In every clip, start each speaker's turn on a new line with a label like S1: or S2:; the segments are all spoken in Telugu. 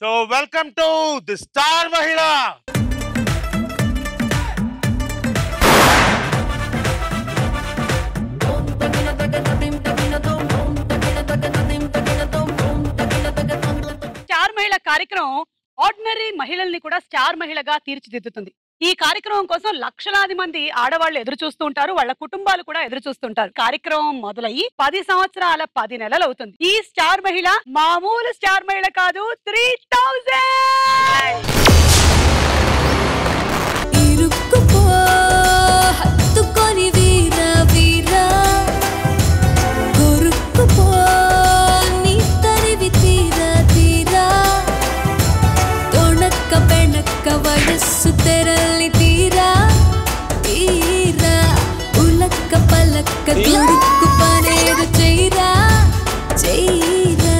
S1: So welcome to the star Mahila
S2: star Mahila కార్యక్రమం ఆర్డినరీ మహిళల్ని కూడా స్టార్ మహిళగా తీర్చిదిద్దుతుంది ఈ కార్యక్రమం కోసం లక్షలాది మంది ఆడవాళ్ళు ఎదురు చూస్తూ ఉంటారు వాళ్ళ కుటుంబాలు కూడా ఎదురు చూస్తుంటారు కార్యక్రమం మొదలయ్యి పది సంవత్సరాల పది నెలలు అవుతుంది ఈ స్టార్ మహిళ మామూలు స్టార్ మహిళ కాదు త్రీ థౌజండ్
S3: ఇరుక్కుపో హత్తుకొని వీర వీర కొరుక్కుపో నీ తరివి తీర తీర తొణక్క పెణక్క వయస్సు తెరలి తీరా తీరా ఉలక్క పలక్క దుడుక్కు పనేరు చెయ్యరా చెయ్యరా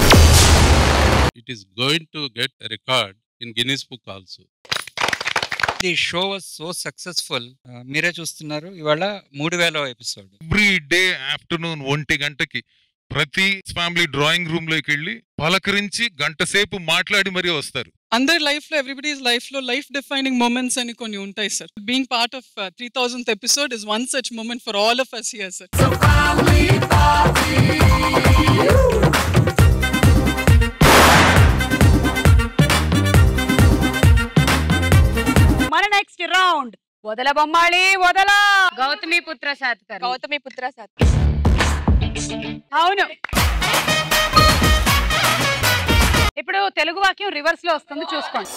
S4: it is going to get a record in Guinness Book also.
S5: The show was so successful మీరే చూస్తున్నారు ఇవాళ మూడు వేల ఎపిసోడ్
S6: ఎవ్రీ డే ఆఫ్టర్నూన్ ఒంటి గంటకి ప్రతి ఫ్యామిలీ డ్రాయింగ్ రూమ్ లోకి వెళ్ళి పలకరించి గంట సేపు మాట్లాడి మరీ వస్తారు
S7: అందరి లైఫ్ లో ఎవ్రీబడీస్ లైఫ్ లో లైఫ్ డిఫైనింగ్ మూమెంట్స్ అని కొన్ని ఉంటాయి sir being part of three thousand episode is one such moment for all of us here sir
S2: మన నెక్స్ట్ రౌండ్ వదల బొమ్మాళి వదల
S8: గౌతమి పుత్ర సాత్కర్
S9: గౌతమి పుత్ర సార్
S2: అవును ఇప్పుడు తెలుగు వాక్యం రివర్స్ లో వస్తుంది చూసుకోండి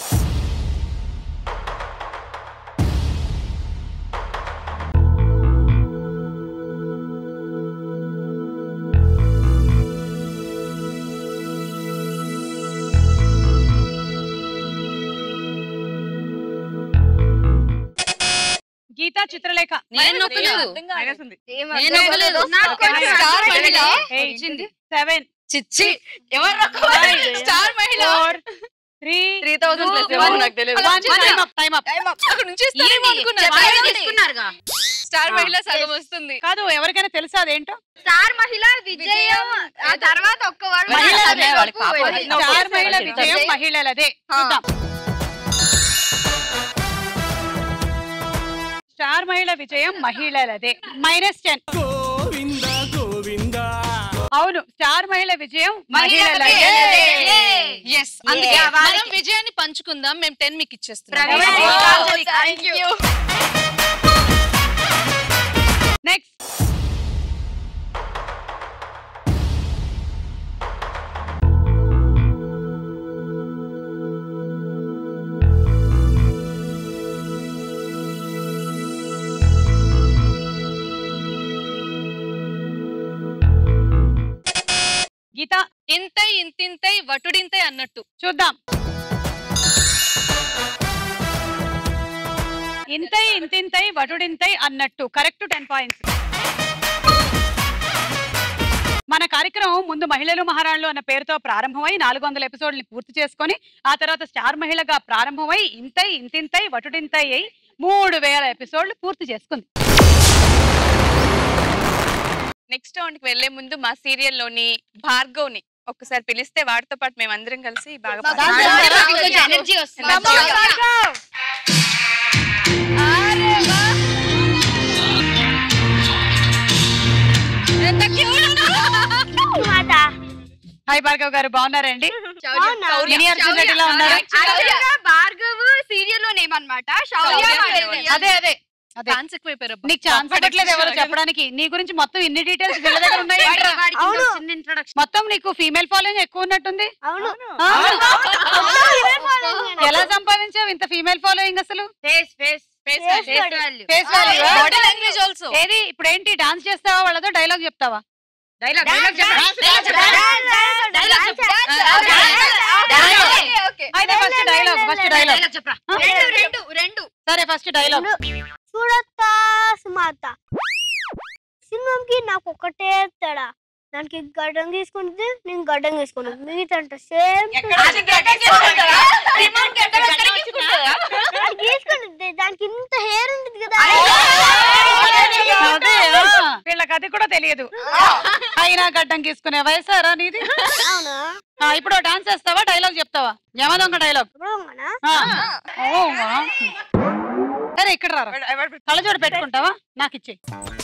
S2: గీతా చిత్రలేఖ
S8: నేను నొక్కలేదు.
S2: మైనస్ ఉంది.
S8: నేను నొక్కలేదు. నాకు కొంచెం స్టార్ మహిళ.
S2: Eight,
S8: ఇచ్చింది.
S2: seven,
S9: చిచ్చి ఎవరు
S2: Five,
S9: star Mahila
S2: four, three,
S9: three thousand
S2: two,
S9: plus
S2: one.
S9: నాకు తెలియదు
S2: one. Time up, time up.
S9: అక్కడ నుంచి ఇస్తారేమో అనుకున్నాను.
S8: తీసుకున్నారుగా
S9: స్టార్ మహిళ సగం వస్తుంది
S2: కాదు ఎవరికైనా తెలుసా అదేంటో
S8: స్టార్ మహిళ విజయం ఆ తర్వాత ఒక్క వాడు
S9: మహిళలదే, వాళ్ళకి పాపం అది.
S2: స్టార్ మహిళ విజయం మహిళలదే చూద్దాం స్టార్ మహిళ విజయం మహిళలదే మైనస్ టెన్ అవును స్టార్ మహిళ విజయం మహిళలదే
S9: ఎస్ అందుకే
S8: Yeah, వాళ్ళకి.
S9: మనం విజయాన్ని పంచుకుందాం మేము టెన్ మీకు ఇచ్చేస్తున్నాం
S8: Praveen thank you
S2: next Geetha
S9: ఇంతై ఇంతింతై వటుడింతై అన్నట్టు
S2: చూద్దాం ఇంతై ఇంతింతై వటుడింతై అన్నట్టు కరెక్ట్ టెన్ పాయింట్స్ మన కార్యక్రమం ముందు మహిళలు మహారాణులు అన్న పేరుతో ప్రారంభమై నాలుగు వందల ఎపిసోడ్ని పూర్తి చేసుకొని ఆ తర్వాత స్టార్ మహిళగా ప్రారంభమై ఇంతై ఇంతింతై వటుడింతై అయి మూడు వేల ఎపిసోడ్లు పూర్తి చేసుకుంది
S9: నెక్స్ట్ రౌండ్ కి వెళ్లే ముందు మా సీరియల్ లోని భార్గవ్ ని ఒక్కసారి పిలిస్తే వాడితో పాటు మేము అందరం కలిసి బాగా పాడతాం.
S8: ఎనర్జీ వస్తుంది
S9: Come on,
S2: భార్గవ్!
S9: అరే వా. ఎంత cute ఉందో.
S2: హాయ్ భార్గవ్ గారు బాగున్నారండి
S8: అవునా?
S2: మినీ అర్జున్ రెడ్డిలా ఉన్నారు
S8: యాక్చువల్గా భార్గవ్ సీరియల్ లో నేమ్ అనమాట శౌర్య
S9: శౌర్య
S8: మాధవి.
S2: అదే అదే అదే
S9: ఛాన్స్ ఎక్కువైపోయారు అబ్బా.
S2: నీకు ఛాన్స్ ఇవ్వట్లేదు ఎవరు చెప్పడానికి నీ గురించి మొత్తం ఇన్ని డీటెయిల్స్ వీళ్ళ దగ్గర ఉన్నాయి
S8: వాడి- వాడికి ఇంకో చిన్న introduction.
S2: మొత్తం నీకు ఫీమేల్ ఫాలోయింగ్ ఎక్కువ ఉన్నట్టుంది
S8: అవును
S2: ఆ? ఎలా సంపాదించావు ఇంత ఫీమేల్ ఫాలోయింగ్ అసలు
S8: face face
S9: Face
S8: face
S9: value.
S8: Value
S2: face value
S9: body language also
S2: ఏది ఇప్పుడు ఏంటి డాన్స్ చేస్తావా వాళ్ళతో డైలాగ్ చెప్తావా
S8: డైలాగ్
S2: డైలాగ్ చెప్పరా? అయితే ఫస్ట్ డైలాగ్ ఫస్ట్ డైలాగ్
S8: రెండు రెండు రెండు
S2: సరే ఫస్ట్ డైలాగ్
S10: చూడత్తా సుమాత సింహంకి నాకు ఒకటే తేడా దానికి గడ్డం తీసుకుంటుంది నేను గడ్డం తీసుకుంటుంది మిగతా అంటే సేమ్ తీసుకుంటుంది దానికి ఇంత హెయిర్ ఉంటుంది కదా
S2: అదే ఆ. వీళ్ళకి అది కూడా తెలియదు అయినా గడ్డం గీసుకునే వయసారా నీది
S10: అవునా
S2: ఆ, ఇప్పుడు డాన్స్ వేస్తావా డైలాగ్ చెప్తావా యమదొంగ డైలాగ్ సరే ఇక్కడ రా కళ్ళజోడు పెట్టుకుంటావా నాకు ఇచ్చే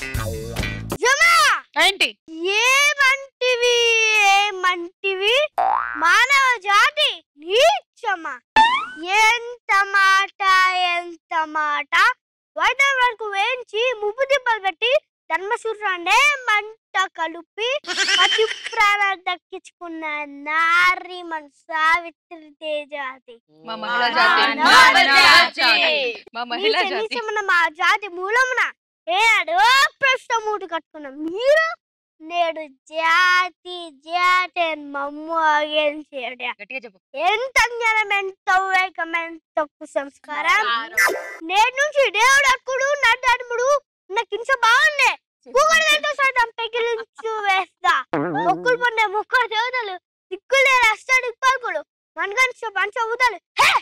S2: ఏంటి
S10: ఏమంటివి ఏమంటివి మానవ జాతి నీచమా ఎంత మాట ఎంత మాట వైద్యం వరకు వేయించి ముప్పు దిబ్బలు పెట్టి ధర్మసూత్రాన్నే మంట కలిపి అతి ప్రాణాలు దక్కించుకున్న నారి మన సావిత్రి తేజాతి
S9: మా మహిళా జాతి.
S10: మానవ
S9: మా మహిళా
S10: జాతి.
S9: జాతి. మా మహిళా
S10: నీచ-
S9: జాతి.
S10: నీచమున మా జాతి మూలమున ఏనాడు ప్రశ్న మూడు కట్టుకున్న మీరు నేడు జాతి జాతి అని మమ్ము ఆగించాడు ఎంత జ్ఞానం ఎంత వివేకం ఎంత సంస్కారం నేటి నుంచి దేవుడు అక్కుడు నడ్డముడు నా కించ బాగుండే కూగడతో సైతం పెకిలించు వేస్తా మొక్కులు పొందే ముక్కలు దేవతలు దిక్కులే అష్టాడు పలుకులు మనగంచ పంచ ఊతలు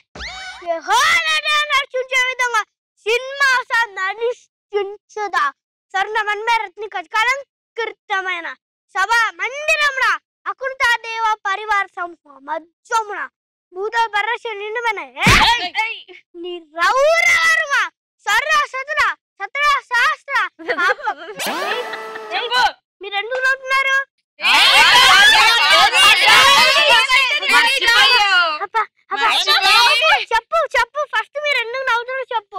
S10: నడిచించే విధంగా సినిమా నడిచించుదా స్వర్ణ మన్మేరత్ని కలంకృతమైన సభ మందిరమున అకృత దేవ పరివార సమూహ మధ్యమున భూత పరశ నిండుమైన నీ రౌరవరుమ సర్ర సతుర సత్ర శాస్త్ర మీరు ఎందుకు నవ్వుతున్నారు అబ్బా, అబ్బా, చెప్పు చెప్పు ఫస్ట్ మీరు ఎందుకు నవ్వుతున్నారు చెప్పు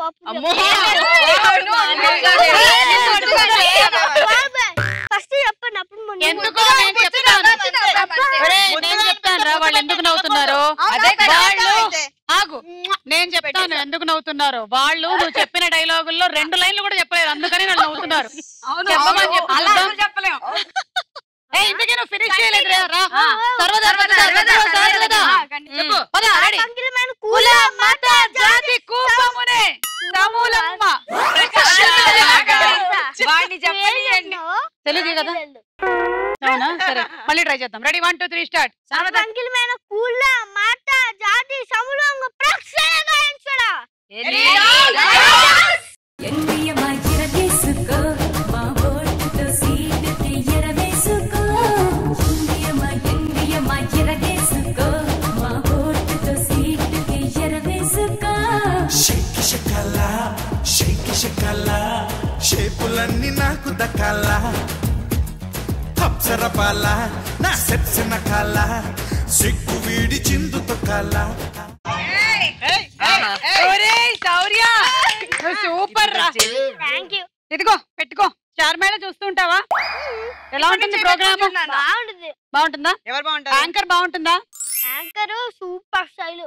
S10: ఫస్ట్ చెప్పండి అప్పుడు ముందు-
S2: ఎందుకో నేను చెప్తాను ఒరేయ్, నేను చెప్తాను రా వాళ్ళు ఎందుకు నవ్వుతున్నారు
S10: అదే కదా,
S2: వాళ్ళు
S10: అదే.
S2: ఆగు నేను చెప్తాను ఎందుకు నవ్వుతున్నారు వాళ్ళు నువ్వు చెప్పిన డైలాగుల్లో రెండు లైన్లు కూడా చెప్పలేదు అందుకని వాళ్ళు నవ్వుతున్నారు చెప్పమని చెప్పు
S9: అలా
S2: చూద్దాం.
S9: చెప్పలేం
S2: ఏ ఇంతకీ నువ్వు ఫినిష్ చేయలేదు రా
S10: ఆ.
S2: సర్వదా
S9: సర్వదా,
S2: సర్వదా,
S9: సర్వదా,
S2: సర్వదా.
S9: సర్వదా.
S2: చెప్పు పద రెడీ
S10: పంకిలమైన
S2: కుల మత జాతి కూపమునే సమూలమ్మ
S9: వాడిని చెప్పనియండి
S2: తెలుగు కదా అవునా సరే మళ్ళీ ట్రై చేద్దాం ready one two three start
S10: పంకిలమైన కుల మాట జాతి సమూలంగ ప్రక్షణ గాయించడా
S3: ఎన్నియమా ఎరవేసుకో మా ఓటుతో సీటుకి ఎరవేసుకో ఎన్నియమా ఎన్నియమా ఎరవేసుకో మా ఓటుతో సీటుకి ఎరవేసుకో
S11: షేకి షకల షేకి షకల షేపులన్నీ నాకు దక్కాల అప్సర పాల నా సెప్సిన కాల సిగ్గు వీడి చిందు తొక్కాల
S2: ఒరేయ్ శౌర్య నువ్వు సూపర్ రా
S10: థ్యాంక్ యూ
S2: ఇదిగో పెట్టుకో స్టార్ మేళ చూస్తూ ఉంటావా ఎలా ఉంటుంది ప్రోగ్రామ్
S10: బాగుంటుంది
S2: బాగుంటుందా
S9: ఎవరు బాగుంటారు
S2: యాంకర్ బాగుంటుందా
S10: anchor super style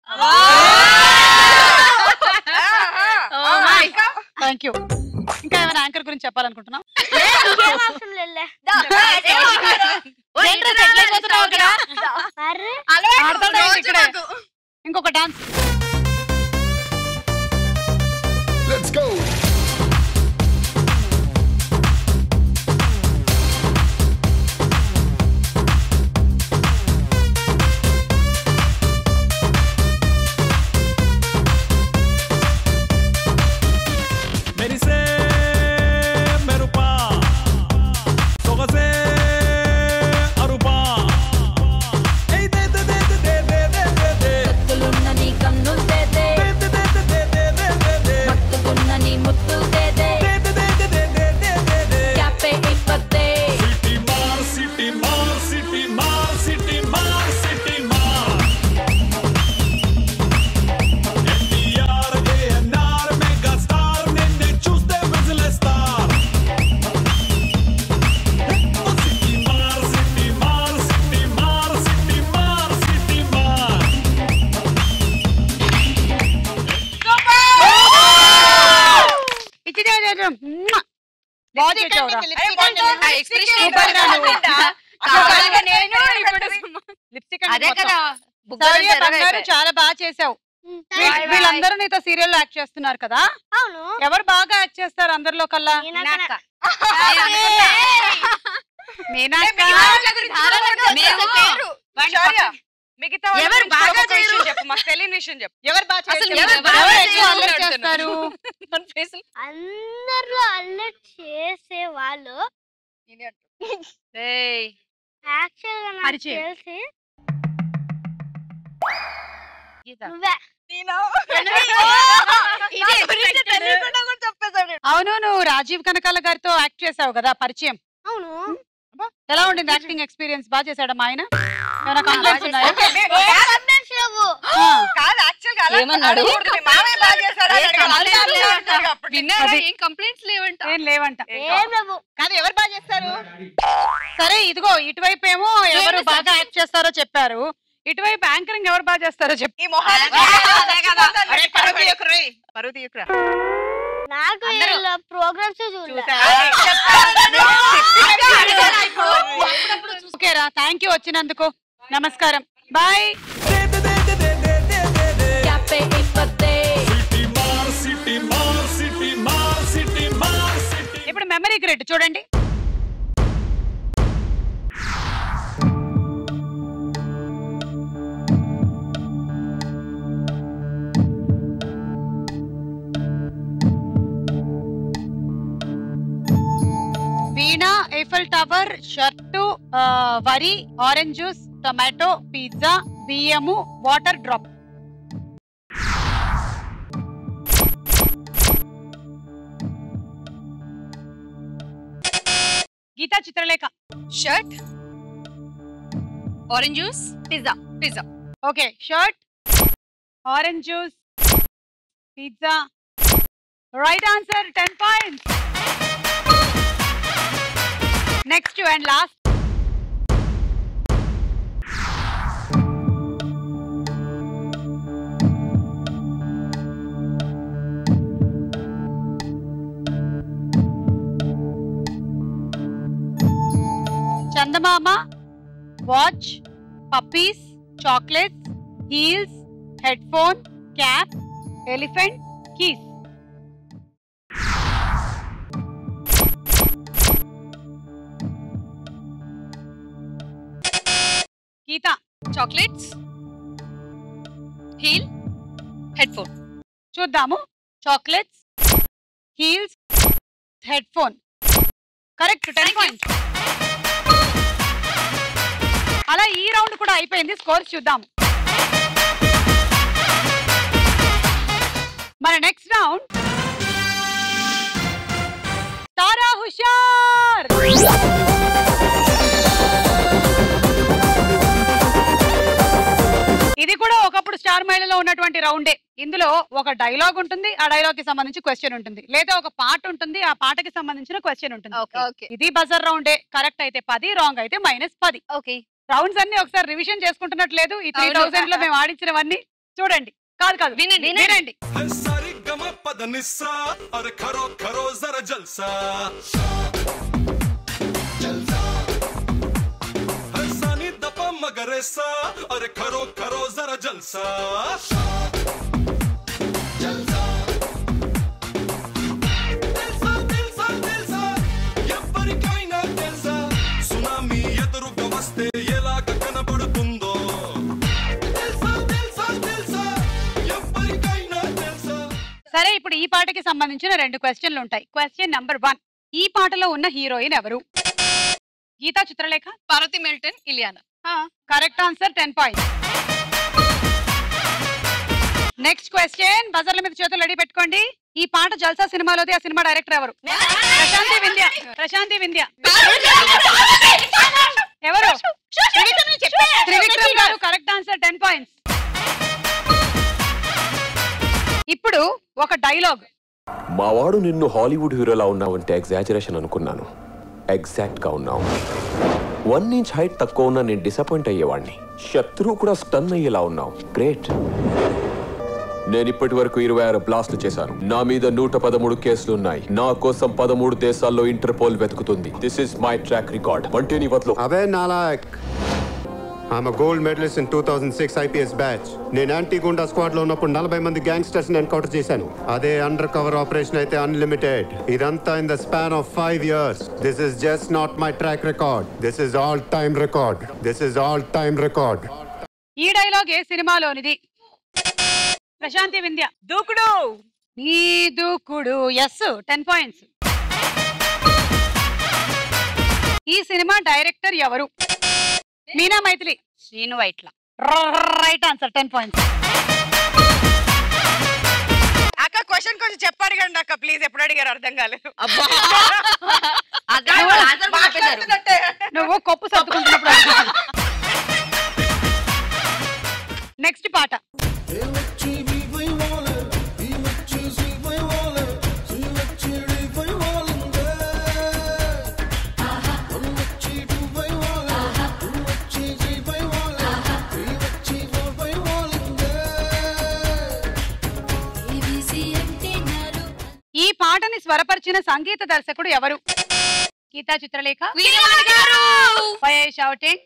S2: thank you ఇంకా ఏమైనా యాంకర్ గురించి చెప్పాలనుకుంటున్నావు
S10: ఇంకేం అవసరం లేదులే
S2: ఏంట్రా సెటిల్ అయిపోతున్నావు ఇక్కడ?
S10: అరే
S2: ఆడతాడా ఏంటి ఇక్కడే? ఇంకొక డాన్స్
S11: లెట్స్ గో
S12: మెరిసే మెరుపా సొగసే అరుపా ఏయ్ దే దే దే దే దే దే దే దే
S3: కత్తులున్న నీ కన్నులు తేదే మత్తుకున్న నీ ముత్తులు తేదే క్యాపే ఇప్పతే
S12: సిటీ మార్ సిటీ మార్ సిటీ మార్ సిటీ మార్ సిటీ మార్ ఎన్టీఆర్ ఏఎన్ఆర్ మెగా స్టార్ నిన్నే చూస్తే విజిలేస్తార్ సిటీ మార్ సిటీ మార్ సిటీ మార్ సిటీ మార్ సిటీ మార్
S2: ఇచ్చి బాగా చేసావురా సూపర్ రా నువ్వు. లిప్స్టిక్
S9: అదే కదా బుగ్గలు
S2: సౌర్య
S9: తెరగా
S2: బంగారు
S9: అయిపోయాయి.
S2: చాలా బాగా చేసావు
S10: Bye, bye.
S2: వీళ్ళందరూ నీతో సీరియల్ లో యాక్ట్ చేస్తున్నారు కదా
S10: అవును
S2: ఎవరు బాగా యాక్ట్ చేస్తారు అందరిలో కల్లా
S10: ఈయనకన్నా.
S2: మీనాక్క
S9: మిగతా
S2: ఎవరు
S9: ఎవరు
S2: బాగా
S9: బాగా
S2: చేయరు?
S9: చెప్పు మాకు తెలియని విషయం చెప్పు
S2: ఎవరు బాగా
S9: అసలు
S2: చేస్తారు?
S9: ఎవరు బాగా
S2: ఎవరు ఎక్కువ
S9: చేయరు
S2: అల్లరి
S9: అంటున్నారు?
S2: చేస్తారు
S10: అందరూ అల్లరి చేసే వాళ్ళు
S9: ఏయ్,
S10: యాక్చువల్ గా నాకు
S2: పరిచయం.
S10: తెలిసి నువ్వే
S2: అవును నువ్వు రాజీవ్ కనకాల గారితో యాక్ట్ చేసావు కదా పరిచయం
S10: అవును
S2: ఎలా ఉండింది యాక్టింగ్ ఎక్స్పీరియన్స్ బాగా చేశాడా మా ఆయన ఏమైనా కంప్లైంట్స్ ఉన్నాయా ఆ.
S9: కాదు యాక్చువల్ గా
S2: ఏమన్నాడు?
S9: విన్నారా
S2: అది.
S9: ఏం కంప్లైంట్స్ లేవంట
S2: ఏం లేవంట
S10: ఏం లేవు
S2: కాదు ఎవరు బాగా చేస్తారు సరే ఇదిగో ఇటువైపు ఏమో ఎవరు బాగా యాక్ట్ చేస్తారో చెప్పారు ఇటువైపు యాంకరింగ్ ఎవరు బాగా చేస్తారో చెప్పి ఈ
S10: నాకు ఇలా ప్రోగ్రామ్స్ చూసా
S2: ఓకేరా థ్యాంక్ యూ వచ్చినందుకు నమస్కారం బాయ్
S12: సిటీ మార్ సిటీ మార్ సిటీ మార్ సిటీ
S2: ఇప్పుడు మెమరీ గ్రిడ్ చూడండి వీణ eiffel టవర్ షర్టు ఆ, వరి ఆరెంజ్ జ్యూస్ టొమాటో పిజ్జా బియ్యము water drop Geetha Chitralekha
S9: shirt orange juice pizza pizza
S2: okay shirt orange juice pizza right answer ten points next and last చందమామ watch puppies chocolates heels headphone cap elephant keys Geetha
S9: chocolates heel headphone
S2: చూద్దాము chocolates heels headphone correct ten points అలా ఈ రౌండ్ కూడా అయిపోయింది స్కోర్స్ చూద్దాం మన నెక్స్ట్ రౌండ్ తారా హుషార్ ఇది కూడా ఒకప్పుడు స్టార్ మహిళలో ఉన్నటువంటి రౌండే ఇందులో ఒక డైలాగ్ ఉంటుంది ఆ డైలాగ్ కి సంబంధించి క్వశ్చన్ ఉంటుంది లేదా ఒక పాట ఉంటుంది ఆ పాటకి సంబంధించిన క్వశ్చన్ ఉంటుంది ఇది బజర్ రౌండే కరెక్ట్ అయితే పది రాంగ్ అయితే మైనస్ పది
S9: ఓకే
S2: రౌండ్స్ అన్ని ఒకసారి రివిజన్ చేసుకుంటున్నట్లేదు ఈ త్రీ
S9: అవును.
S2: థౌసండ్ లో మేము ఆడించినవన్నీ చూడండి కాదు కాదు
S9: వినండి,
S2: వినండి
S11: सारी गम पद निस्सा और खरो खरो जरा जलसा हसानी दप मगरेसा और खरो खरो जरा जलसा తెలుసా, తెలుసా, తెలుసా, ఎవ్వరికైనా తెలుసా, సునామీ ఎదురుగా వస్తే ఎలాగ కనబడుతుందో తెలుసా, తెలుసా, తెలుసా, ఎవ్వరికైనా తెలుసా
S2: సరే ఇప్పుడు ఈ పాటకి సంబంధించిన రెండు క్వశ్చన్లు ఉంటాయి క్వశ్చన్ నంబర్ వన్ ఈ పాటలో ఉన్న హీరోయిన్ ఎవరు Geetha Chitralekha
S9: Parvathi Melton Ileana
S2: correct answer ten point next question బజర్ల మీద చేతులు రెడీ పెట్టుకోండి ఈ పాట జల్సా సినిమాలోది ఆ సినిమా డైరెక్టర్ ఎవరు ప్రశాంతి వింధ్య ప్రశాంతి వింధ్య ఎవరు త్రివిక్రమ్ గారు కరెక్ట్ ఆన్సర్ టెన్ పాయింట్స్ ఇప్పుడు ఒక డైలాగ్
S13: మావాడు నిన్ను హాలీవుడ్ హీరోలా ఉన్నావంటే ఎగ్జాజరేషన్ అనుకున్నాను ఎగ్జాక్ట్ గా ఉన్నావు వన్ ఇంచ్ హైట్ తక్కువ ఉన్నా నేను డిసప్పాయింట్ అయ్యేవాడిని శత్రువు కూడా స్టన్ అయ్యేలా ఉన్నావు గ్రేట్ నేను ఇప్పటి వరకు ఇరవై ఆరు బ్లాస్ట్లు చేశాను నా మీద నూట పదమూడు కేసులు ఉన్నాయి నా కోసం పదమూడు దేశాల్లో ఇంటర్పోల్ వెతుకుతుంది this is my track record వంటే నీ వదలు
S14: అబే నాలాయక్ I'm gold medallist in two thousand six IPS batch నేను యాంటీ గుండా స్క్వాడ్ లో ఉన్నప్పుడు నలభై మంది గ్యాంగ్స్టర్స్ ఎన్కౌంటర్ చేశాను అదే అండర్ కవర్ ఆపరేషన్ అయితే అన్లిమిటెడ్ ఇదంతా in the span of five years this is just not my track record this is all time record this is all time record
S2: ఈ డైలాగ్ ఏ సినిమాలోనిది ప్రశాంతి వింధ్య దూకుడు నీ దూకుడు ఎస్ టెన్ పాయింట్స్ ఈ సినిమా డైరెక్టర్ ఎవరు Meena Mythili
S9: Srinu Vaitla
S2: right answer ten points
S15: అక్క క్వశ్చన్ కొంచెం చెప్పారు కండి అక్క ప్లీజ్ ఎప్పుడు అడిగారు అర్థం కాలేదు మాట్లాడుతున్నట్టే.
S2: నువ్వు కొప్పు సర్దుకుంటున్నప్పుడు నెక్స్ట్ పాట ఈ పాటని స్వరపరిచిన సంగీత దర్శకుడు ఎవరు Geetha Chitralekha shouting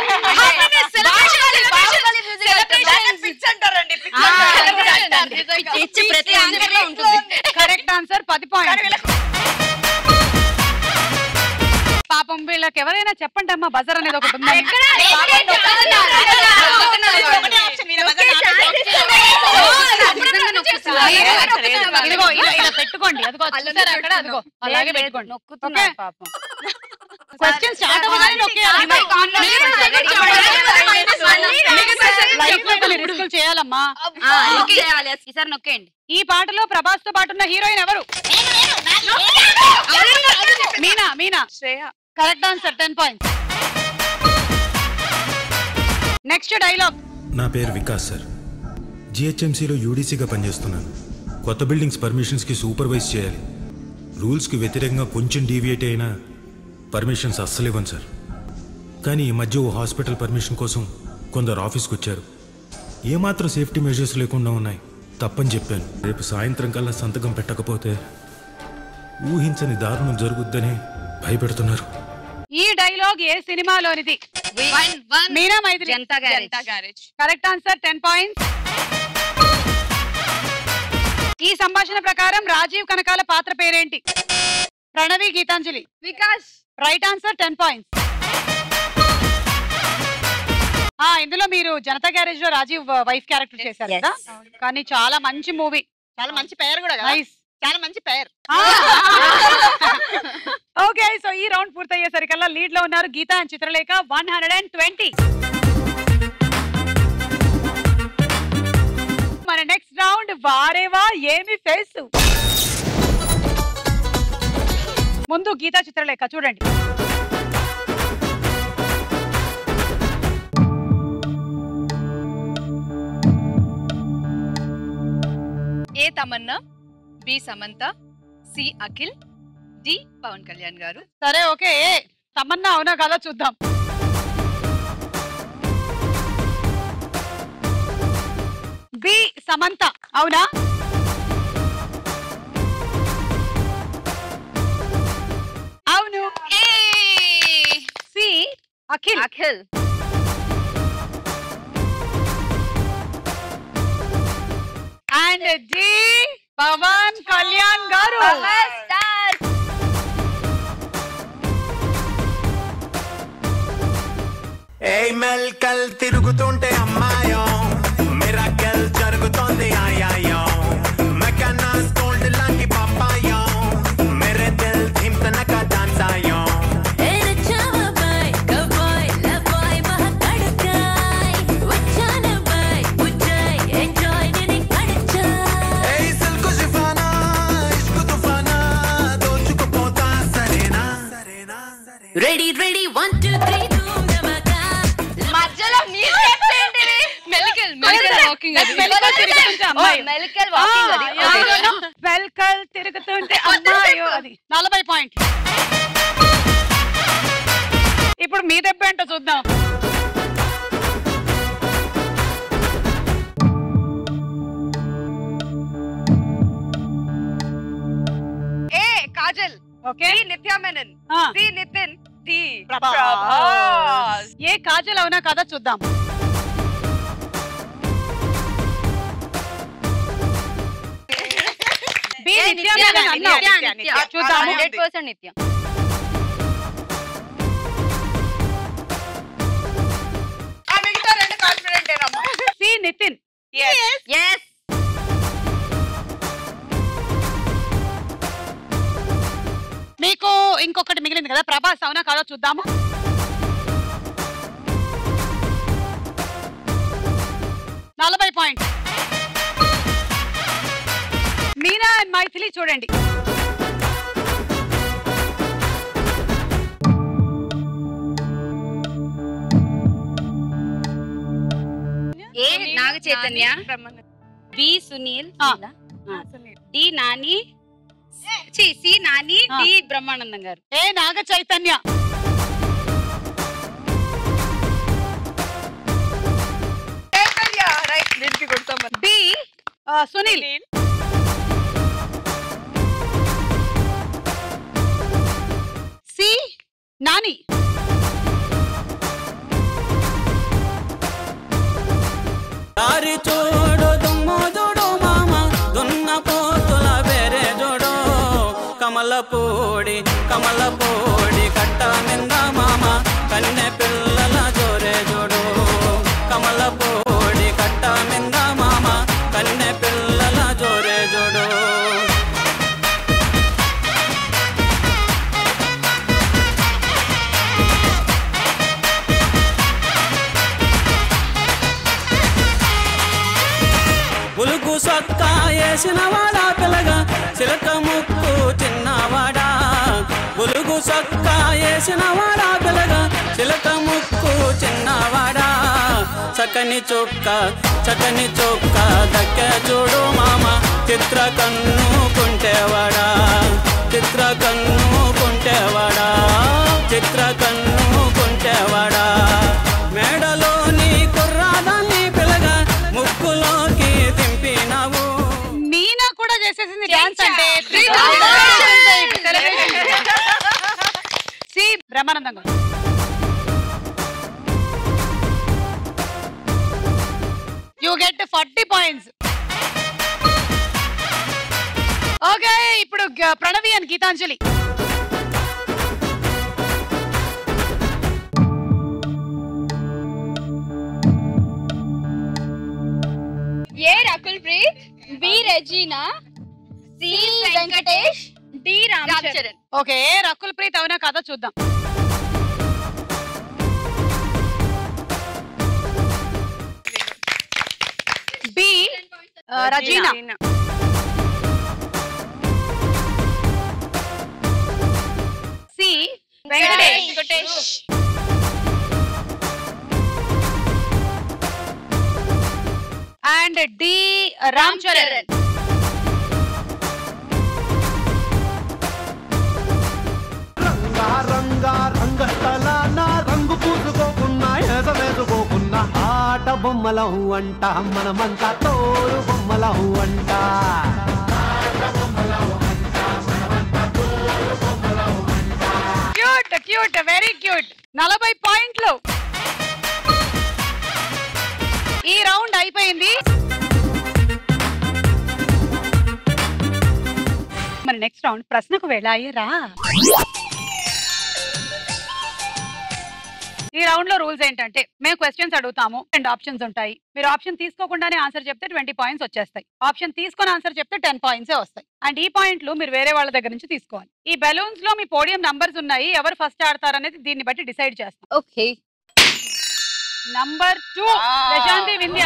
S2: correct answer పది పాయింట్ పాపం వీళ్ళకి ఎవరైనా చెప్పండి అమ్మా బజర్ అనేది ఒకటి ఉందని. ఇదిగో ఇలా ఇలా పెట్టుకోండి అదిగో చూసారా అక్కడ అదిగో అలాగే పెట్టుకోండి
S9: నొక్కుతున్నారు
S2: ఓకే?
S9: పాపం
S2: క్వశ్చన్ స్టార్ట్ అవ్వగానే నొక్కేయాలి. లైఫ్ లో కొన్ని రిస్కులు చేయాలమ్మా
S9: ఈసారి నొక్కేయండి
S2: ఈ పాటలో ప్రభాస్ తో పాటు ఉన్న హీరోయిన్ ఎవరు Meena Meena
S9: Shreya
S2: correct answer ten points next dialogue
S16: నా పేరు వికాస్ సార్ జిహెచ్ఎంసీలో యూడీసీగా పనిచేస్తున్నాను కొత్త బిల్డింగ్స్ పర్మిషన్స్కి సూపర్వైజ్ చేయాలి రూల్స్కి వ్యతిరేకంగా కొంచెం డీవియేట్ అయినా పర్మిషన్స్ అస్సలు ఇవ్వను సార్ కానీ ఈ మధ్య ఓ హాస్పిటల్ పర్మిషన్ కోసం కొందరు ఆఫీస్కి వచ్చారు ఏమాత్రం సేఫ్టీ మెజర్స్ లేకుండా ఉన్నాయి తప్పని చెప్పాను రేపు సాయంత్రం కల్లా సంతకం పెట్టకపోతే ఊహించని దారుణం జరుగుద్దని భయపెడుతున్నారు
S2: ఈ డైలాగ్ ఏ సినిమాలోనిది Meena Maithri
S9: Janatha garage. Janatha
S15: garage
S2: correct answer ten points ఈ సంభాషణ ప్రకారం రాజీవ్ కనకాల పాత్ర పేరేంటి Pranavi Geethanjali
S9: Vikas
S2: right answer ten points ఆ ఇందులో మీరు జనతా గ్యారేజ్ లో రాజీవ్ వైఫ్ క్యారెక్టర్ చేశారు కదా కానీ చాలా మంచి మూవీ
S15: చాలా మంచి పేరు కూడా కదా?
S2: నైస్
S15: చాలా మంచి పేరు
S2: ఓకే సో ఈ రౌండ్ పూర్తయ్యేసరికల్లా లీడ్ లో ఉన్నారు Geetha and Chitralekha one hundred and twenty మన నెక్స్ట్ రౌండ్ వారేవా ఏమి ఫేస్ ముందు గీతా చిత్రలేఖ చూడండి
S9: A Tamannaah B Samantha C Akhil D Pavan Kalyan garu
S2: సరే ఓకే ఏ తమన్నా అవునా కదా చూద్దాం బి సమంత అవునా అవును C Akhil
S9: Akhil
S2: and D Pavan Kalyan garu
S11: A మెల్కల్ తిరుగుతుంటే అమ్మాయో మిరాకెల్ జరుగుతోంది ఆయాయో మెకానాస్ గోల్డ్ లాంటి పాపాయో మేరే దిల్ థిమ్ తనక డాన్స్ ఆయో ఏ సిల్కు షిఫానా ఇష్కు తుఫానా దోచుకుపోతా సరేనా
S3: ready ready one two three
S9: మధ్యలో మీరు చెప్పండి మెలికల్ మెలికల్ వాకింగ్ అది
S2: మెలికల్ తిరుగుతుంటే అమ్మాయి.
S9: మెలికల్ వాకింగ్ అది
S2: ఆ,
S9: Okay.
S2: అవును. వెల్కల్ తిరుగుతుంటే అమ్మాయి అది నలభై పాయింట్ ఇప్పుడు మీ దెబ్బ ఏంటో చూద్దాం
S15: A Kajal
S2: okay
S15: D Nithya Menon
S2: ఆ.
S15: D Nithin D
S2: Prabhas.
S15: Prabhas
S2: A Kajal అవునా కదా చూద్దాం బి
S9: ఏ
S2: నిత్యా
S9: నిత్య,
S2: మేనన్
S9: నిత్య,
S2: అన్నావు.
S9: నిత్య, నిత్య.
S2: చూద్దాము
S9: 100% నిత్య
S15: ఆ మిగతా రెండు కాన్ఫిడెంట్ ఏనమ్మా
S2: సి నితిన్
S9: ఎస్
S2: మీకు ఇంకొకటి మిగిలింది కదా ప్రభాస్ అవునా కాదో చూద్దాము నలభై పాయింట్ మీనా అండ్ మైథిలి చూడండి
S17: A Naga Chaitanya B Sunil D Nani చి సి నాని డి బ్రహ్మానందం గారు
S2: A Naga Chaitanya B Sunil C Nani
S18: దారి చూడు దుమ్ము చూడు మామ దున్న పోతుల బెరే చూడు కమలపూడి కమలపూడి కట్ట మింద మామ కన్నె పిల్లల జోరే చూడు కమలపూడి కట్ట మింద మామ కన్నె పిల్లల జోరే చూడు ఉలుగు సొక్క వేసిన వాడా పిల్లగా చిలక ముక్కు చిన్నవాడా ఉలుగు సొక్క వేసిన వాడా పిల్లగా చిలక ముక్కు చిన్నవాడా చక్కని చొక్క చక్కని చొక్క దక్కే చూడు మామ చిత్ర కన్ను కుంటేవాడా చిత్ర కన్ను కుంటేవాడా చిత్ర కన్ను కుంటేవాడా మేడలోని కుర్రాదాన్ని పిల్లగా ముక్కులోకి దింపినావు
S2: మీనా కూడా చేసేసింది డాన్స్ అంటే సి బ్రహ్మానందం గారు you get forty points okay ఇప్పుడు గ- Pranavi and Geethanjali
S8: A Rakul Preet B Regina C Venkatesh D Ram Charan
S2: okay Rakul Preet అవునా కదా చూద్దాం B Regina C Venkatesh
S8: Venkatesh
S2: and D Ram Charan
S11: రంగా రంగా రంగస్థల నా రంగు పూసుకోకున్నా ఎసవేసుకోకున్నా ఆట బొమ్మలం అంట మనమంతా తోడు బొమ్మలం అంట
S2: క్యూట్ క్యూట్ వెరీ క్యూట్ నలభై పాయింట్లు ఈ రౌండ్ అయిపోయింది మరి నెక్స్ట్ రౌండ్ ప్రశ్నకు వెళ్ళాయిరా ఈ రౌండ్ లో రూల్స్ ఏంటంటే మేము క్వశ్చన్స్ అడుగుతాము రెండు ఆప్షన్స్ ఉంటాయి మీరు ఆప్షన్ తీసుకోకుండానే ఆన్సర్ చెప్తే ట్వంటీ పాయింట్స్ వచ్చేస్తాయి ఆప్షన్ తీసుకొని ఆన్సర్ చెప్తే టెన్ పాయింట్స్ వస్తాయి అండ్ ఈ పాయింట్లు మీరు వేరే వాళ్ళ దగ్గర నుంచి తీసుకోవాలి ఈ బెలూన్స్ లో మీ పోడియం నంబర్స్ ఉన్నాయి ఎవరు ఫస్ట్ ఆడతారు అనేది దీన్ని బట్టి డిసైడ్ చేస్తాం
S17: okay
S2: number two Prashanthi Vindhya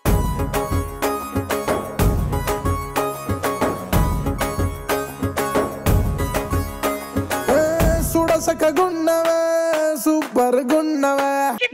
S11: సుడసకగున్నవే సూపర్ గున్నవే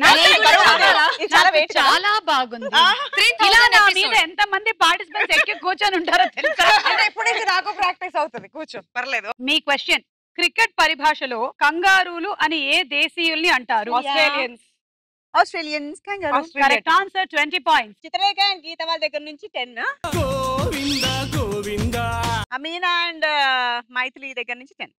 S2: నాకు చాలా బాగుంది ఇలా నా మీద ఎంత మంది పార్టిసిపెంట్స్ ఎక్కి కూర్చొని ఉంటారో తెలుసా
S15: అంటే ఎప్పుడు నుంచి నాకు ప్రాక్టీస్ అవుతుంది కూర్చో పర్లేదు
S2: మీ క్వశ్చన్ క్రికెట్ పరిభాషలో కంగారూలు అని ఏ దేశీయుల్ని అంటారు
S15: Australians Australians
S2: correct answer twenty points
S15: Chitrarekha and Geetha వాళ్ళ దగ్గర నుంచి టెన్
S11: గోవింద గోవింద
S15: అమీనా అండ్ మైథిలి దగ్గర నుంచి టెన్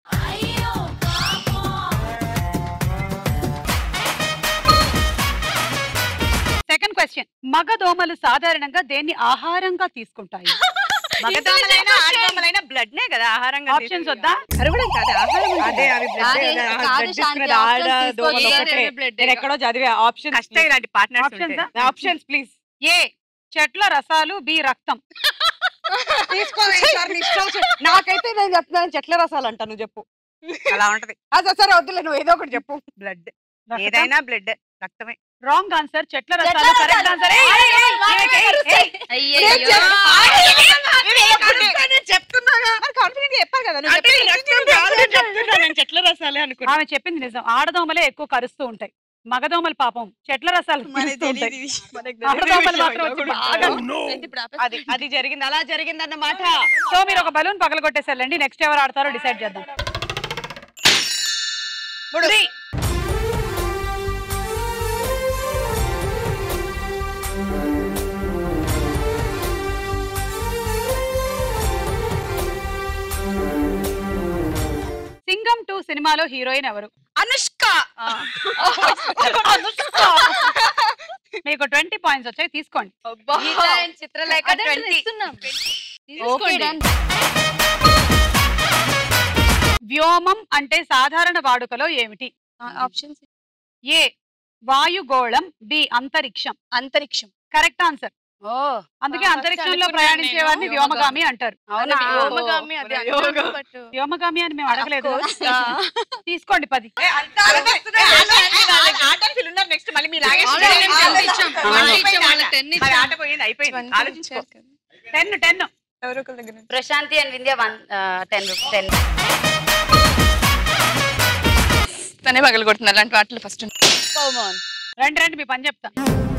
S2: సెకండ్ క్వశ్చన్ మగ దోమలు సాధారణంగా దేన్ని ఆహారంగా తీసుకుంటాయి
S15: మగదోమలైనా ఆడదోమలైనా బ్లడ్ నే కదా ఆహారంగా
S2: ఆప్షన్స్ వద్దా
S15: కరగడం కాదు ఆహారం
S2: అదే,
S15: అవి
S2: కాదే, కాదు శాంతి, options తీసుకోలేదు.
S15: నేను ఎక్కడో చదివే ఆప్షన్ కష్టం ఇలాంటి పార్ట్నర్స్
S2: Options ఆ?
S15: ఆప్షన్స్ ప్లీజ్
S2: ఏ చెట్ల రసాలు బి రక్తం
S15: తీసుకోవాలి సార్ నీ ఇష్టం వచ్చి- నాకైతే నేను చెప్తున్నాను చెట్ల రసాలు అంట నువ్వు చెప్పు అలా ఉంటది అసలు సరే వద్దులే నువ్వు ఏదో ఒకటి చెప్పు బ్లడ్ ఏదైనా బ్లడ్ రక్తమే
S2: రాంగ్ ఆన్సర్ చెట్ల
S15: చెట్ల
S2: రసాలు కరెక్ట్
S15: రసాలు.
S2: ఆన్సర్
S15: ఏయ్, ఏయ్, ఏయ్, కాన్ఫిడెంట్ చెప్పారు కదా నువ్వు చెప్పింది నిజం కాదు, నేను చెప్తున్నా, నేను చెట్ల రసాలే అనుకున్నా
S2: ఆమె చెప్పింది నిజం ఆడదోమలే ఎక్కువ కరుస్తూ ఉంటాయి మగదోమలు పాపం చెట్ల రసాలు పీలుస్తూ ఉంటాయి ఆడదోమలు మాత్రం వచ్చి బాగా
S15: అది అది జరిగింది అలా జరిగింది అన్నమాట
S2: సో మీరు ఒక బలూన్ పగలగొట్టేసారండి నెక్స్ట్ ఎవరు ఆడతారో డిసైడ్ చేద్దాం Three. సింగం టూ సినిమాలో హీరోయిన్ ఎవరు
S9: అనుష్క
S2: మీకు ట్వంటీ పాయింట్స్ వచ్చాయి తీసుకోండి
S9: చిత్రలేఖ
S17: అదేంటి
S9: 20.
S17: ఇస్తున్నాం.
S2: ఓకే,
S17: తీసుకోండి.
S2: done. వ్యోమం అంటే సాధారణ వాడుకలో ఏమిటి
S9: ఆప్షన్స్
S2: ఏ వాయుగోళం బి అంతరిక్షం
S9: అంతరిక్షం
S2: కరెక్ట్ ఆన్సర్
S17: ఓ
S2: అందుకే
S9: ఆ,
S2: అంతరిక్షంలో
S9: అనుకున్నాను
S2: ప్రయాణించే
S9: నేను.
S2: వారిని వ్యోమగామి అంటారు
S17: అవునా?
S9: అదే వ్యోమగామి అది
S15: మన
S9: అంటారు,
S15: యోగం.
S9: but
S2: వ్యోమగామి అని మేము అడగలేదు
S9: Of course, ఆ.
S2: తీసుకోండి పది
S15: నెక్స్ట్ మళ్ళీ మీరు లాగే
S17: Already ten
S15: ఆలోచించాం.
S17: ఇచ్చాం.
S15: మరి
S17: Ten ఇచ్చాం, వాళ్ళకి ten
S15: మరి
S17: ఇచ్చాం.
S15: ఆట పోయింది అయిపోయింది
S9: Twenty
S15: ఆలోచించుకో
S9: ఇచ్చారు కదా.
S2: టెన్ టెన్
S9: ఎవరో ఒకరి దగ్గర నుంచి.
S17: Prashanthi and Vindhya one ten ten
S9: తనే పగలు కొడుతున్నారు అలాంటి వాటిలో ఫస్ట్
S2: రండి రండి మీ పని చెప్తా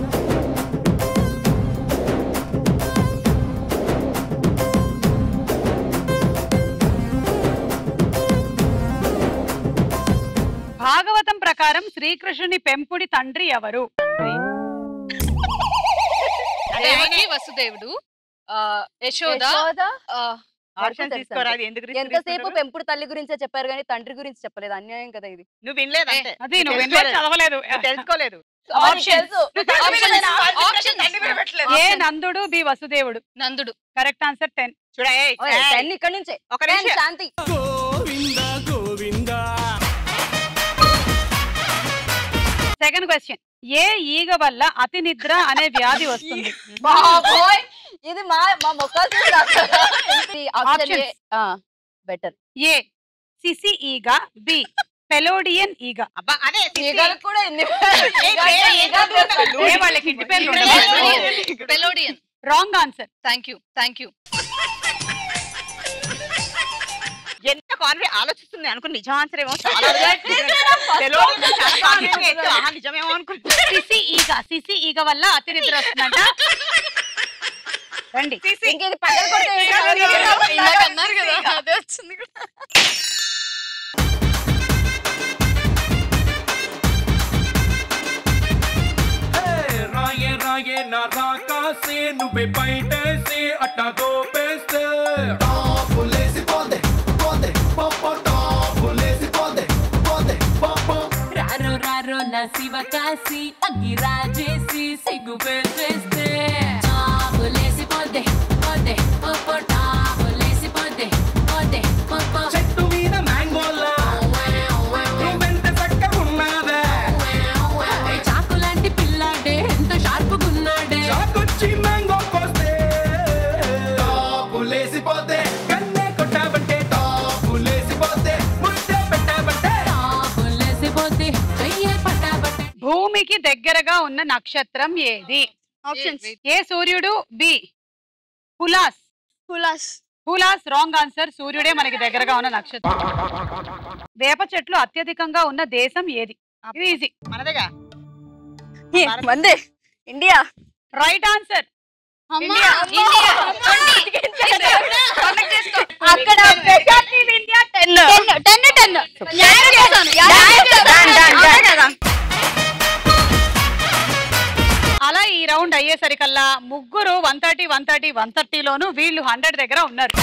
S2: భాగవతం శ్రీకృష్ణుని పెంపుడి తండ్రి ఎవరు
S9: దేవకి వసుదేవుడు ఆ, యశోద
S15: యశోద?
S9: ఆ,
S15: ఆప్షన్ తీసుకోరా అది ఎందుకు risk
S19: ఎంతసేపు
S15: తీసుకుంటారు?
S19: పెంపుడు తల్లి గురించే చెప్పారు కానీ తండ్రి గురించి చెప్పలేదు అన్యాయం కదా ఇది
S15: నువ్వు వినలేదు అంతే
S2: అది నువ్వు వినలేదు, చదవలేదు.
S15: నువ్వు తెలుసుకోలేదు
S2: Options.
S15: Options.
S2: Options. ఏ నందుడు బి వసుదేవుడు
S9: నందుడు
S2: కరెక్ట్ ఆన్సర్ టెన్
S15: చూడ
S19: టెన్ ఇక్కడ నుంచే
S15: ఒక
S19: Ten,
S15: నిమిషం.
S19: శాంతి
S2: సెకండ్ క్వశ్చన్ ఏ ఈగ వల్ల అతి నిద్ర అనే వ్యాధి వస్తుంది
S19: బాబోయ్ ఇది మా మా మొక్కలు
S2: Options.
S19: బెటర్
S2: ఏ సిసి ఈగ బి పెలోడియన్ ఈగ
S15: అబ్బా అదే
S19: ఈగలు కూడా ఎన్ని
S2: ఏ వాళ్ళకి ఇంటి పేర్లు ఉండవా?
S9: పెలోడియన్
S2: wrong answer
S9: thank you thank you
S15: ఎంత కాన్ఫిడెంట్ ఆలోచిస్తుంది అనుకుని నిజం ఆన్సర్ ఏమో చాలా తెలియదు, చాలా confident గా ఎత్తు. ఆహా, నిజమేమో అనుకుంటా
S2: సిసి ఈగ సిసి ఈగ వల్ల అతి నిద్ర వస్తుందంట రండి
S19: ఇంకేది పగలు కొడితే ఏంటి పగలు?
S9: ఇందాక అన్నారు కదా అదే వచ్చింది కూడా
S12: రాయే రాయే నా రాకాసే నువ్వే బయటేసి అట్టా దోపేస్తే టాపులేసి పోందే పోందే పప్ప టాపులేసి పోందే పోందే పప్ప
S3: రారో రారో నా శివ కాసి అగ్గి రాజేసి సిగ్గు పెట్టేస్తే టాపులేసి పోతే పోతే పోపో టాపులేసి పోతే పోతే పోపో
S12: చెట్టు మీద మ్యాంగోలా నువ్వెంత చక్కగున్నావే
S3: చాకు లాంటి పిల్లాడే ఎంత షార్పుగున్నాడే
S12: చాకొచ్చి మ్యాంగో కోస్తే టాపులేసి పోతే కన్నే కొట్టావంటే టాపులేసి పోతే ముద్దే పెట్టావంటే
S3: టాపులేసి పోతే చెయ్యే పట్టాబట్టే
S2: భూమికి దగ్గరగా ఉన్న నక్షత్రం ఏది
S9: ఆప్షన్స్
S2: ఏ సూర్యుడు బి పులాస్
S8: పులాస్
S2: పులాస్ రాంగ్ ఆన్సర్ సూర్యుడే మనకి దగ్గరగా ఉన్న నక్షత్రం వేప చెట్లు అత్యధికంగా ఉన్న దేశం ఏది ఇది ఈజీ
S15: మనదేగా
S19: మందే ఇండియా
S2: రైట్ ఆన్సర్
S9: అమ్మా, ఇండియా. Connect చేసుకో.
S19: అక్కడ Prashanthi Vindhya ten
S8: ten ten న్యాయం చేశాను న్యాయం చేశాను అంతే కదా
S2: అలా ఈ రౌండ్ అయ్యేసరికల్లా ముగ్గురు one thirty one thirty one థర్టీలోను వీళ్ళు హండ్రెడ్ దగ్గర ఉన్నారు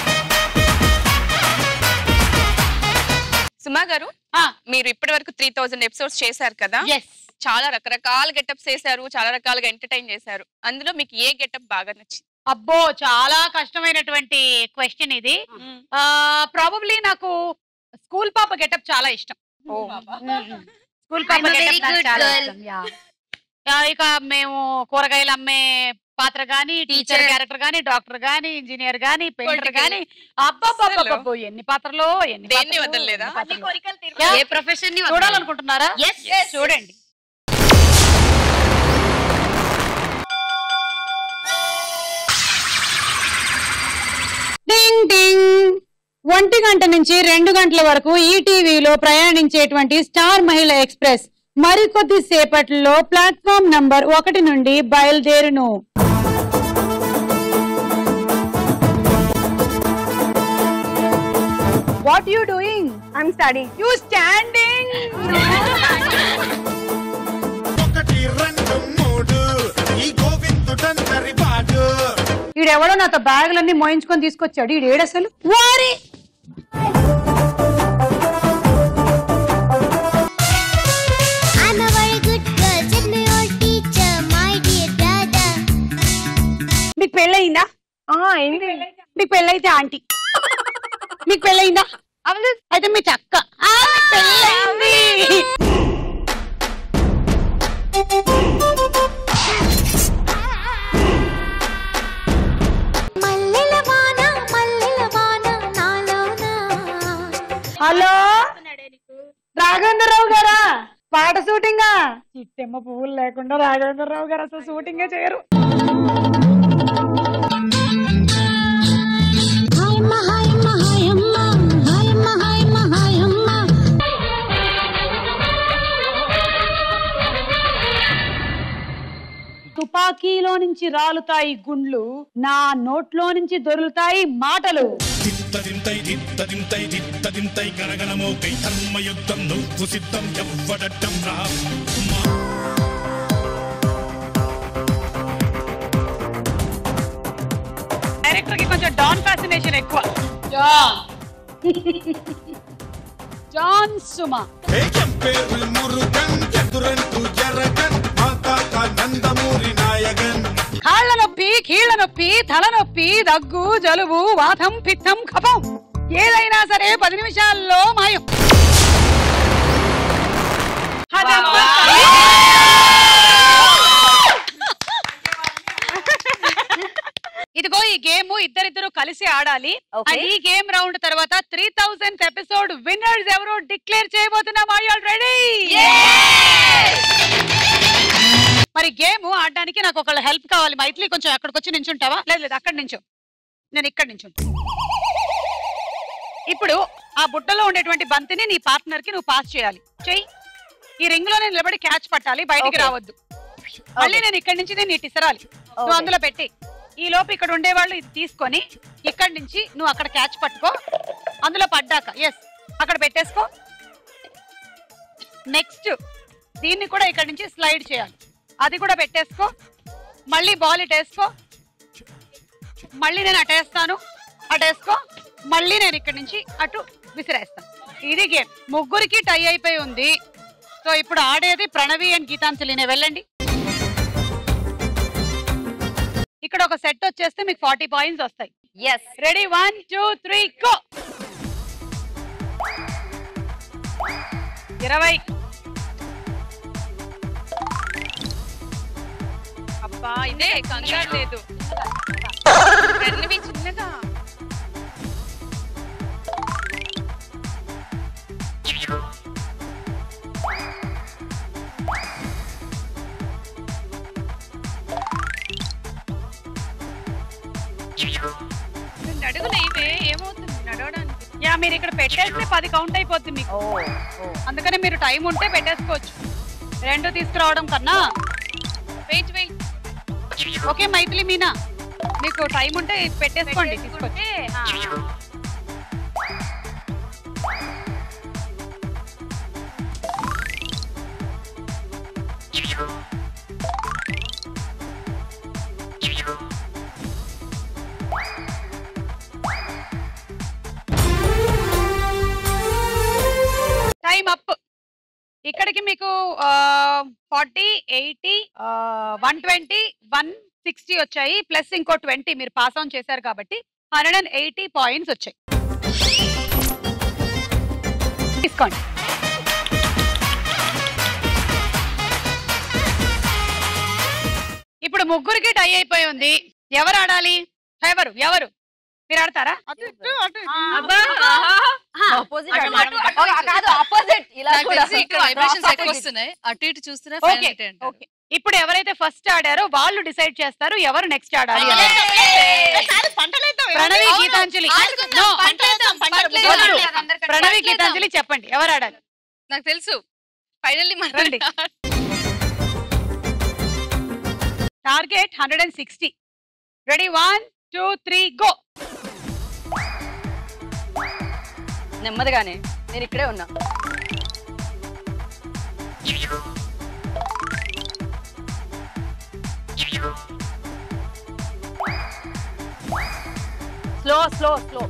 S9: సుమా గారు మీరు ఇప్పటి వరకు త్రీ థౌజండ్ ఎపిసోడ్స్ చేశారు కదా చాలా రకరకాల గెటప్స్ చేశారు చాలా రకాలుగా ఎంటర్టైన్ చేశారు అందులో మీకు ఏ గెటప్ బాగా నచ్చింది
S2: అబ్బో చాలా కష్టమైనటువంటి క్వశ్చన్ ఇది ప్రాబబ్లీ నాకు స్కూల్ పాప గెటప్ చాలా ఇష్టం స్కూల్ పాప
S8: I'm a very
S2: గెటప్ నాకు
S8: good
S2: చాలా
S8: girl.
S2: ఇష్టం యా. యా, ఇక మేము కూరగాయలు అమ్మే పాత్ర గాని టీచర్
S8: Teacher.
S2: క్యారెక్టర్ గాని డాక్టర్ గాని ఇంజనీర్ గాని పెయింటర్
S9: Political.
S2: గాని అబ్బబ్బబ్బబ్బో ఎన్ని పాత్రలో ఎన్ని
S9: దేన్ని
S2: పాత్రలు,
S9: వదలలేదా?
S2: ఎన్ని పాత్రలు. యా,
S17: ఏ ప్రొఫెషన్ ని
S2: చూడాలనుకుంటున్నారా చూడండి ఒంటి గంట నుంచి రెండు గంటల వరకు ఈ టీవీలో ప్రయాణించేటువంటి స్టార్ మహిళ ఎక్స్ప్రెస్ మరికొద్ది సేపట్లో ప్లాట్ఫామ్ నంబర్ ఒకటి నుండి బయలుదేరును what you doing I'm study you standing
S11: ఒకటి రెండు మూడు ఈ గోవిందుడందరి బాడు
S2: ఈడెవడో నాతో బ్యాగులన్నీ మోయించుకొని తీసుకొచ్చాడు ఈడు ఏడసలు వారి
S10: I'm a very good girl. Tell me your teacher, my dear dada.
S2: మీకు పెళ్ళయిందా అయింది మీకు పెళ్ళైతే ఆంటీ మీకు పెళ్ళయిందా అయితే మీ చక్క ఆ, మీకు పెళ్ళయింది
S10: మల్లెల వాన, మల్లెల వాన నాలోన.
S2: హలో రాఘవేంద్రరావు గారా పాట షూటింగా చిట్టెమ్మ పువ్వులు లేకుండా రాఘవేంద్రరావు గారు అసలు షూటింగే చేయరు
S10: హాయమ్మ, హాయమ్మ, హాయమ్మ. హాయమ్మ, హాయమ్మ, హాయమ్మ.
S2: తుపాకీలో నుంచి రాలుతాయి గుండ్లు నా నోట్లో నుంచి దొరులుతాయి మాటలు
S12: దిత్తదింతై దిత్తదింతై దిత్తదింతై గణగణమో కై ధర్మయుద్ధం నువ్వు సిద్ధం ఎవ్వడట్టం రా
S2: డైరెక్టర్ కి కొంచెం డాన్ ఫ్యాసినేషన్ ఎక్కువ జాన్ జాన్ సుమా
S11: పేరు మురుగన్ ఎదురంటూ జరగన్ మాతాక నందమూరి నాయగన్
S2: కాళ్ళ నొప్పి కీళ్ళ నొప్పి తల నొప్పి దగ్గు జలుబు వాతం పిత్తం కఫం ఏదైనా సరే పది నిమిషాల్లో మాయం అదమ్మా. ఇదిగో ఈ గేమ్ ఇద్దరిద్దరు కలిసి ఆడాలి అండ్ ఈ గేమ్ రౌండ్ తర్వాత త్రీ థౌసండ్ ఎపిసోడ్ విన్నర్స్ ఎవరో డిక్లేర్ చేయబోతున్నాం ఐ ఆల్ రెడీ మరి గేమ్ ఆడడానికి నాకు ఒకళ్ళ హెల్ప్ కావాలి మైత్రి కొంచెం అక్కడికి వచ్చి నించుంటావా లేదు లేదు అక్కడి నుంచో నేను ఇక్కడ నించుంటా ఇప్పుడు ఆ బుట్టలో ఉండేటువంటి బంతిని నీ పార్ట్నర్ కి నువ్వు పాస్ చేయాలి చెయ్యి ఈ రింగ్ లో నేను నిలబడి క్యాచ్ పట్టాలి బయటికి
S19: Okay.
S2: రావద్దు మళ్ళీ నేను ఇక్కడి నుంచి నేను ఇటు ఇసరాలి నువ్వు అందులో పెట్టి ఈ లోపు ఇక్కడ ఉండేవాళ్ళు ఇది తీసుకొని ఇక్కడి నుంచి నువ్వు అక్కడ క్యాచ్ పట్టుకో అందులో పడ్డాక ఎస్ అక్కడ పెట్టేసుకో నెక్స్ట్ దీన్ని కూడా ఇక్కడ నుంచి స్లైడ్ చేయాలి అది కూడా పెట్టేసుకో మళ్ళీ బాల్ ఇటేసుకో మళ్ళీ నేను అటేస్తాను అటేసుకో మళ్ళీ నేను ఇక్కడ నుంచి అటు విసిరేస్తాను ఇది గేమ్ ముగ్గురికి టై అయిపోయి ఉంది సో ఇప్పుడు ఆడేది ప్రణవి అండ్ గీతాంజలినే వెళ్ళండి ఇక్కడ ఒక సెట్ వచ్చేస్తే మీకు ఫార్టీ పాయింట్స్ వస్తాయి yes ready one two three go ఇరవై
S9: అబ్బా ఇదే కంగారు లేదు రెండువి చిన్నగా నడుగులు ఇవే ఏమవుతుంది నడవడానికి
S2: యా మీరు ఇక్కడ పెట్టేస్తే పది కౌంట్ అయిపోద్ది మీకు అందుకని మీరు టైం ఉంటే పెట్టేసుకోవచ్చు రెండు తీసుకురావడం కన్నా
S9: wait wait
S2: okay Maithili Meena మీకు టైం ఉంటే పెట్టేసుకోండి తీసుకోండి టైం అప్ ఇక్కడికి మీకు forty eighty one twenty one sixty వచ్చాయి ప్లస్ ఇంకో ట్వంటీ మీరు పాస్ ఆన్ చేశారు కాబట్టి హండ్రెడ్ అండ్ ఎయిటీ పాయింట్స్ వచ్చాయి తీసుకోండి ఇప్పుడు ముగ్గురికి టై అయిపోయి ఉంది ఎవరు ఆడాలి ఎవరు ఎవరు మీరు ఆడతారా అటు ఇటు, అటు ఇటు.
S19: Opposite ఆడాలి. కాదు, opposite. ఇలా
S9: నాకు
S19: కూడా.
S9: తెలిసి ఇక్కడ vibrations ఎక్కువ వస్తున్నాయి. అటు ఇటు చూస్తున్నా
S2: ఓకే
S9: final ten.
S2: ఓకే ఇప్పుడు ఎవరైతే ఫస్ట్ ఆడారో వాళ్ళు డిసైడ్ చేస్తారు ఎవరు నెక్స్ట్ ఆడాలి అని. ప్రణవి
S9: అవును.
S2: గీతాంజలి
S9: ఆడుకుందాం,
S2: No.
S9: పంటలేద్దాం, పంటలేదు.
S2: వద్దు.
S9: పంటలేదు, అందరికంటే.
S2: ప్రణవి
S9: పంటలేద్దాం.
S2: గీతాంజలి చెప్పండి ఎవరు ఆడాలి
S9: నాకు తెలుసు ఫైనల్లీ
S2: రండి target hundred and sixty ready one two three go
S15: నెమ్మదిగానే నేను ఇక్కడే ఉన్నా slow slow slow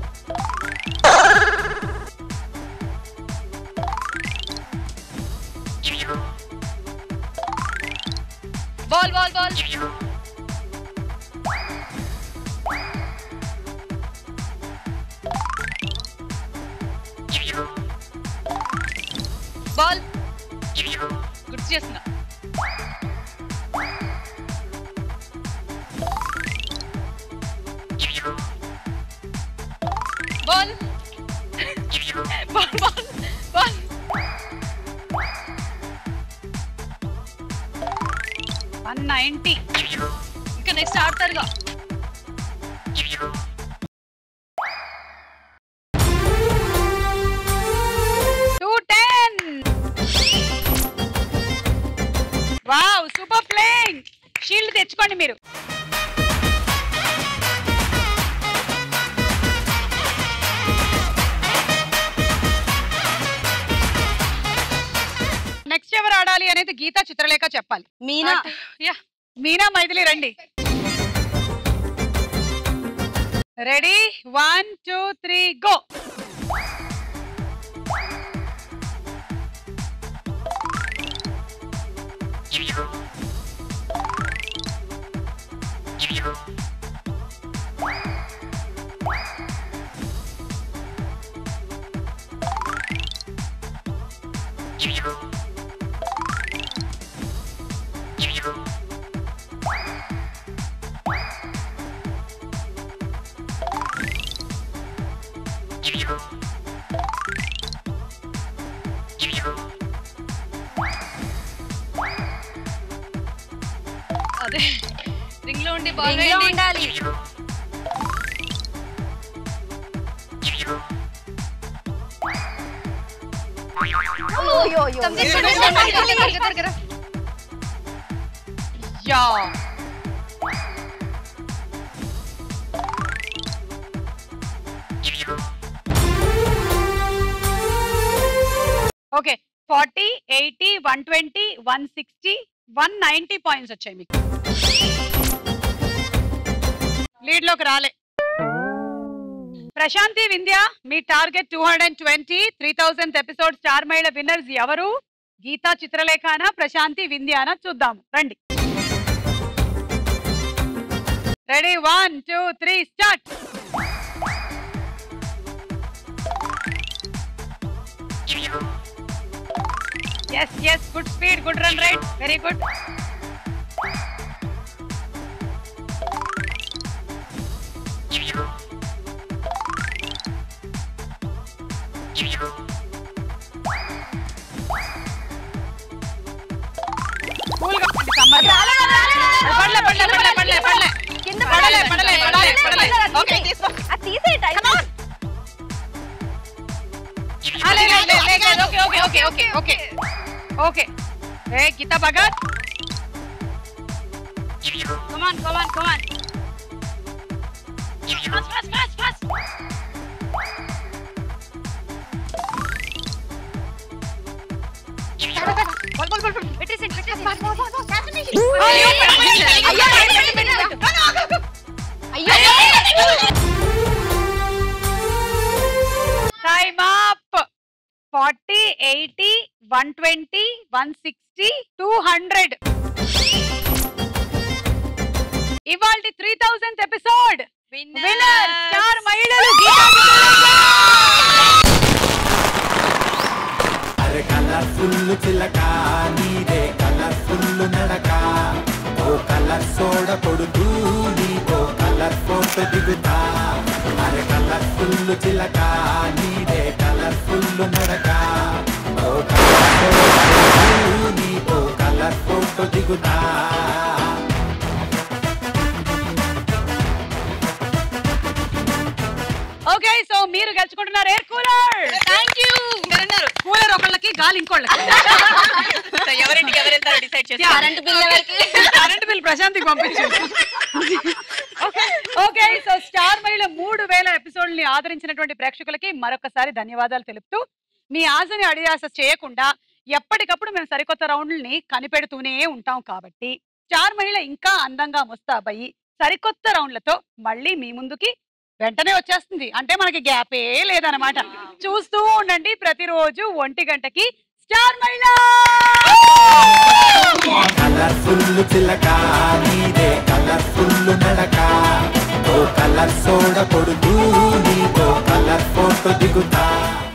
S9: ball ball ball ball గుర్తు చేస్తున్నా ball ball ball ball
S2: one ninety
S9: ఇంకా నెక్స్ట్ ఆడతారుగా
S2: two ten wow super playing shield తెచ్చుకోండి మీరు నెక్స్ట్ ఎవరు ఆడాలి అనేది గీతా చిత్రలేఖ చెప్పాలి
S15: మీనా
S2: యా మీనా మైథిలి రండి ready one two three go
S9: అదే రింగ్ లో ఉండి బాల్
S15: రింగ్ లో ఉండాలి
S2: yeah okay forty eighty one twenty one sixty one ninety points వచ్చాయి మీకు లీడ్ లోకి రాలే ప్రశాంతి వింధ్య మీ target two hundred and twenty three thousand episode star మహిళ విన్నర్స్ ఎవరు గీతా చిత్రలేఖానా ప్రశాంతి వింధ్యానా చూద్దాం రండి ready one two three start yes yes good speed good run right very good పడలే పడలే పడలే పడలే పడలే
S15: కింద
S2: పడలే పడలే పడలే పడలే ఓకే
S15: అది తీసే time
S2: okay okay okay okay okay okay ఏ Geetha Bhagat come on come on come on fast fast fast fast ball ball ball పెట్టేసి పెట్టేసి time up forty eighty one twenty one sixty two hundred ఇవాళ three thousand episode winner star మహిళలు గీతా
S11: అరే కలర్ఫుల్ చిలక నీదే కలర్ఫుల్ నడక ఓ కలర్ సోడ కొడుతూ నీతో కలర్ ఫోటో దిగుతా అరే కలర్ఫుల్ చిలక నీదే కలర్ఫుల్ నడక ఓ కలర్ సోడ కొడుతూ నీతో కలర్ ఫోటో ఫోటో దిగుతా
S2: ఓకే సో మీరు గెలుచుకుంటున్నారు air cooler thank you cooler ఒకళ్ళకి గాలి ఇంకోళ్ళకి
S9: ఎవరింటికి ఎవరు వెళ్తారో డిసైడ్ చేసి
S2: కరెంట్ బిల్ కరెంట్ బిల్ ప్రశాంతికి పంపించు ఓకే సో స్టార్ మహిళ మూడు వేల ఎపిసోడ్ని ఆదరించినటువంటి ప్రేక్షకులకి మరొకసారి ధన్యవాదాలు తెలుపుతూ మీ ఆశని అడియాస చేయకుండా ఎప్పటికప్పుడు మేము సరికొత్త రౌండ్లని కనిపెడుతూనే ఉంటాం కాబట్టి స్టార్ మహిళ ఇంకా అందంగా ముస్తాబయ్యి సరికొత్త రౌండ్లతో మళ్ళీ మీ ముందుకి వెంటనే వచ్చేస్తుంది అంటే మనకి గ్యాపే లేదనమాట చూస్తూ ఉండండి ప్రతిరోజు ఒంటి గంటకి స్టార్ మహిళ
S11: కలర్ఫుల్ చిలక నీదే కలర్ఫుల్ నడక ఓ కలర్ సోడ కొడుతూ నీతో కలర్ ఫోటో దిగుతా